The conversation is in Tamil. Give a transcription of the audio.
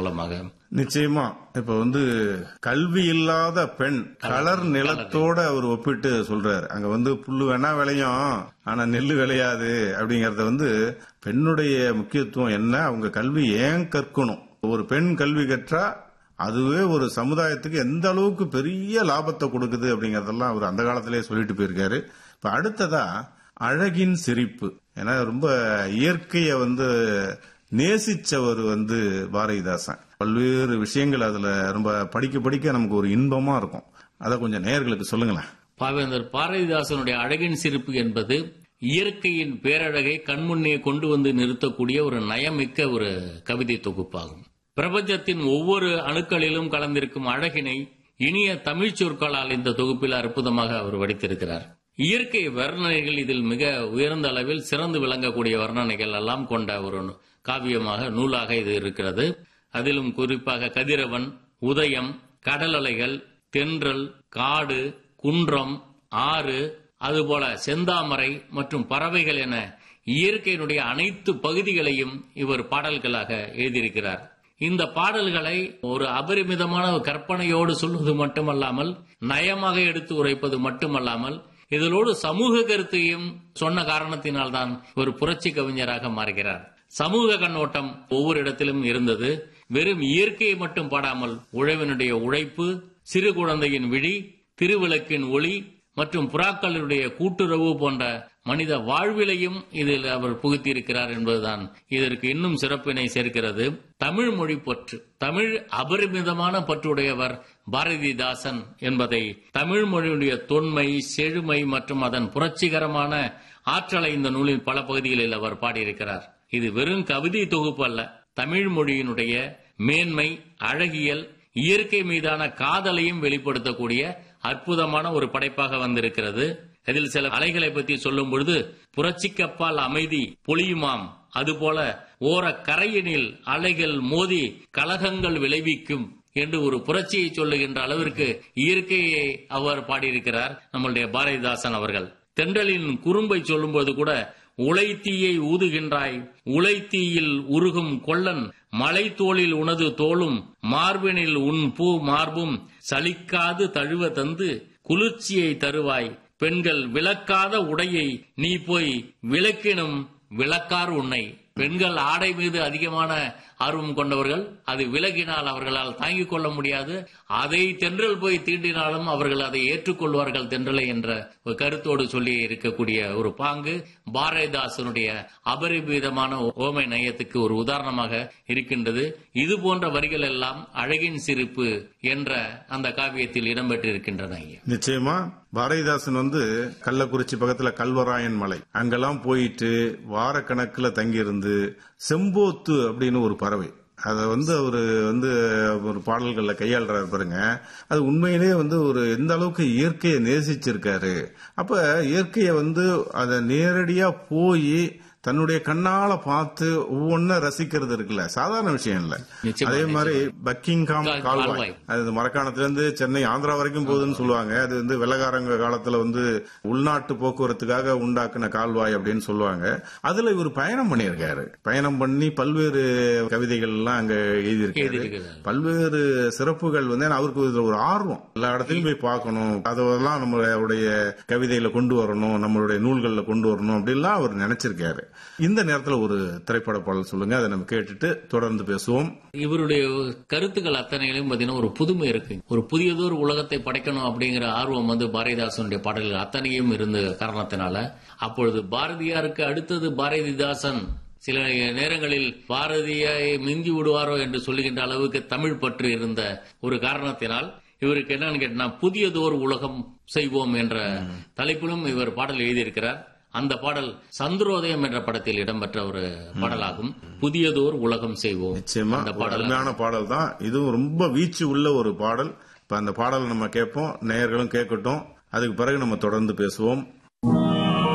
மூலமாக நிச்சயமா இப்ப வந்து கல்வி இல்லாத பெண் கலர் நிலத்தோட அவர் ஒப்பிட்டு சொல்றாரு அங்க வந்து புல்லு வேணா விளையும் ஆனா நெல்லு விளையாது அப்படிங்கறத வந்து பெண்ணுடைய முக்கியத்துவம் என்ன அவங்க கல்வி ஏன் கற்கணும் ஒரு பெண் கல்வி கற்றா அதுவே ஒரு சமுதாயத்துக்கு எந்த அளவுக்கு பெரிய லாபத்தை கொடுக்குது அப்படிங்கறதெல்லாம் அவர் அந்த காலத்திலேயே சொல்லிட்டு போயிருக்காரு இப்ப அடுத்ததா அழகின் சிரிப்பு ஏன்னா ரொம்ப இயற்கையை வந்து நேசிச்சவர் வந்து பாரதிதாசன் பல்வேறு விஷயங்கள் அதுல ரொம்ப படிக்க படிக்க நமக்கு ஒரு இன்பமா இருக்கும் அதை கொஞ்சம் நேயர்களுக்கு சொல்லுங்களேன் பாவேந்தர் பாரதிதாசனுடைய அழகின் சிரிப்பு என்பது இயற்கையின் பேரழகை கண்முன்னே கொண்டு வந்து நிறுத்தக்கூடிய ஒரு நயமிக்க ஒரு கவிதை தொகுப்பாகும் பிரபஞ்சத்தின் ஒவ்வொரு அணுக்களிலும் கலந்திருக்கும் அழகினை இனிய தமிழ் சொற்களால் இந்த தொகுப்பில் அற்புதமாக அவர் வடித்திருக்கிறார் இயற்கை வர்ணனைகள் இதில் மிக உயர்ந்த அளவில் சிறந்து விளங்கக்கூடிய வர்ணனைகள் எல்லாம் கொண்ட ஒரு காவியமாக நூலாக இது இருக்கிறது அதிலும் குறிப்பாக கதிரவன் உதயம் கடல் அலைகள் தென்றல் காடு குன்றம் ஆறு அதுபோல செந்தாமரை மற்றும் பறவைகள் என இயற்கையினுடைய அனைத்து பகுதிகளையும் இவர் பாடல்களாக எழுதியிருக்கிறார் இந்த பாடல்களை ஒரு அபரிமிதமான கற்பனையோடு சொல்வது மட்டுமல்லாமல் நயமாக எடுத்து உரைப்பது மட்டுமல்லாமல் இதனோடு சமூக கருத்தையும் சொன்ன காரணத்தினால்தான் ஒரு புரட்சி கவிஞராக மாறுகிறார் சமூக கண்ணோட்டம் ஒவ்வொரு இடத்திலும் இருந்தது வெறும் இயற்கையை மட்டும் பாடாமல் உழவனுடைய உழைப்பு சிறு குழந்தையின் விழி திருவிளக்கின் ஒளி மற்றும் புறாக்களுடைய கூட்டுறவு போன்ற மனித வாழ்விலையும் இதில் அவர் புகுத்தியிருக்கிறார் என்பதுதான் இதற்கு இன்னும் சிறப்பினை சேர்க்கிறது தமிழ் மொழி பற்று தமிழ் அபரிமிதமான பற்றுடையவர் பாரதிதாசன் என்பதை தமிழ் மொழியுடைய தொன்மை செழுமை மற்றும் அதன் புரட்சிகரமான ஆற்றலை இந்த நூலின் பல பகுதிகளில் அவர் பாடியிருக்கிறார் இது வெறும் கவிதை தொகுப்பு அல்ல தமிழ் மொழியினுடைய மேன்மை அழகியல் இயற்கை மீதான காதலையும் வெளிப்படுத்தக்கூடிய அற்புதமான ஒரு படைப்பாக வந்திருக்கிறது இதில் சில அலைகளை பற்றி சொல்லும் பொழுது புரட்சிக்கப்பால் அமைதி பொழியுமாம் அதுபோல ஓர கரையினில் அலைகள் மோதி கலகங்கள் விளைவிக்கும் என்று ஒரு புரட்சியை சொல்லுகின்ற அளவிற்கு இயற்கையை அவர் பாடியிருக்கிறார் நம்முடைய பாரதிதாசன் அவர்கள் தென்றலின் குறும்பை சொல்லும்போது கூட உழைத்தீயை ஊதுகின்றாய் உழைத்தீயில் உருகும் கொள்ளன் மலை தோளில் உனது தோளும் மார்பினில் உன் பூ மார்பும் சலிக்காது தழுவ தந்து குளிர்ச்சியை தருவாய் பெண்கள் விளக்காத உடையை நீ போய் விளக்கினும் விளக்கார் உன்னை பெண்கள் ஆடை மீது அதிகமான ஆர்வம் கொண்டவர்கள் அது விலகினால் அவர்களால் தாங்கிக் கொள்ள முடியாது அதை தென்றல் போய் தீண்டினாலும் அவர்கள் அதை ஏற்றுக்கொள்வார்கள் தென்றலை என்ற ஒரு கருத்தோடு சொல்லி இருக்கக்கூடிய ஒரு பாங்கு பாரதிதாசனுடைய அபரிமிதமான ஓமை நயத்துக்கு ஒரு உதாரணமாக இருக்கின்றது இது போன்ற வரிகள் எல்லாம் அழகின் சிரிப்பு என்ற அந்த காவியத்தில் இடம்பெற்றிருக்கின்றன ஐயா நிச்சயமா பாரதிதாசன் வந்து கள்ளக்குறிச்சி பக்கத்துல கல்வராயன் மலை அங்கெல்லாம் போயிட்டு வாரக்கணக்குல தங்கியிருந்து செம்போத்து அப்படின்னு ஒரு பறவை அதை வந்து அவரு வந்து ஒரு பாடல்கள்ல கையாளுறாரு பாருங்க அது உண்மையிலேயே வந்து ஒரு எந்த அளவுக்கு இயற்கையை நேசிச்சிருக்காரு அப்ப இயற்கையை வந்து அதை நேரடியா போய் தன்னுடைய கண்ணால பார்த்து ஒவ்வொன்னும் ரசிக்கிறது இருக்குல்ல சாதாரண விஷயம் இல்ல நிச்சயமா, அதே மாதிரி பக்கிங்காம் கா- கால்வாய் கால்வாய். அது மரக்காணத்துல இருந்து சென்னை ஆந்திரா வரைக்கும் போகுதுன்னு சொல்லுவாங்க அது வந்து வெள்ளக்காரங்க காலத்துல வந்து உள்நாட்டு போக்குவரத்துக்காக உண்டாக்குன கால்வாய் அப்படின்னு சொல்லுவாங்க அதுல இவர் பயணம் பண்ணியிருக்காரு பயணம் பண்ணி பல்வேறு கவிதைகள் எல்லாம் அங்க எழுதியிருக்காரு எழுதியிருக்கிறார். பல்வேறு சிறப்புகள் வந்து ஏன்னா அவருக்கு இதுல ஒரு ஆர்வம் எல்லா இடத்துலயும் போய் பார்க்கணும் அதெல்லாம் நம்மளுடைய கவிதையில கொண்டு வரணும் நம்மளுடைய நூல்கள்ல கொண்டு வரணும் அப்படின்லாம் அவர் நினைச்சிருக்காரு இந்த நேரத்துல ஒரு திரைப்பட பாடல் சொல்லுங்க அதை நம்ம கேட்டுட்டு தொடர்ந்து பேசுவோம் இவருடைய கருத்துக்கள் அத்தனையிலும் பாத்தீங்கன்னா ஒரு புதுமை இருக்கு ஒரு புதியதொரு உலகத்தை படைக்கணும் அப்படிங்கிற ஆர்வம் வந்து பாரதிதாசனுடைய பாடல்கள் அத்தனையும் இருந்த காரணத்தினால அப்பொழுது பாரதியாருக்கு அடுத்தது பாரதிதாசன் சில நேரங்களில் பாரதியை மிந்தி விடுவாரோ என்று சொல்லுகின்ற அளவுக்கு தமிழ் பற்று இருந்த ஒரு காரணத்தினால் இவருக்கு என்னன்னு கேட்டா புதியதோர் உலகம் செய்வோம் என்ற தலைப்பிலும் இவர் பாடல் எழுதியிருக்கிறார் அந்த பாடல் சந்திரோதயம் என்ற படத்தில் இடம்பெற்ற ஒரு பாடலாகும் புதியதோர் உலகம் செய்வோம் நிச்சயமா அந்த ஒரு பாடல் அருமையான பாடல் தான் இதுவும் ரொம்ப வீச்சு உள்ள ஒரு பாடல் இப்ப அந்த பாடலை நம்ம கேட்போம் நேயர்களும் கேட்கட்டும் அதுக்கு பிறகு நம்ம தொடர்ந்து பேசுவோம்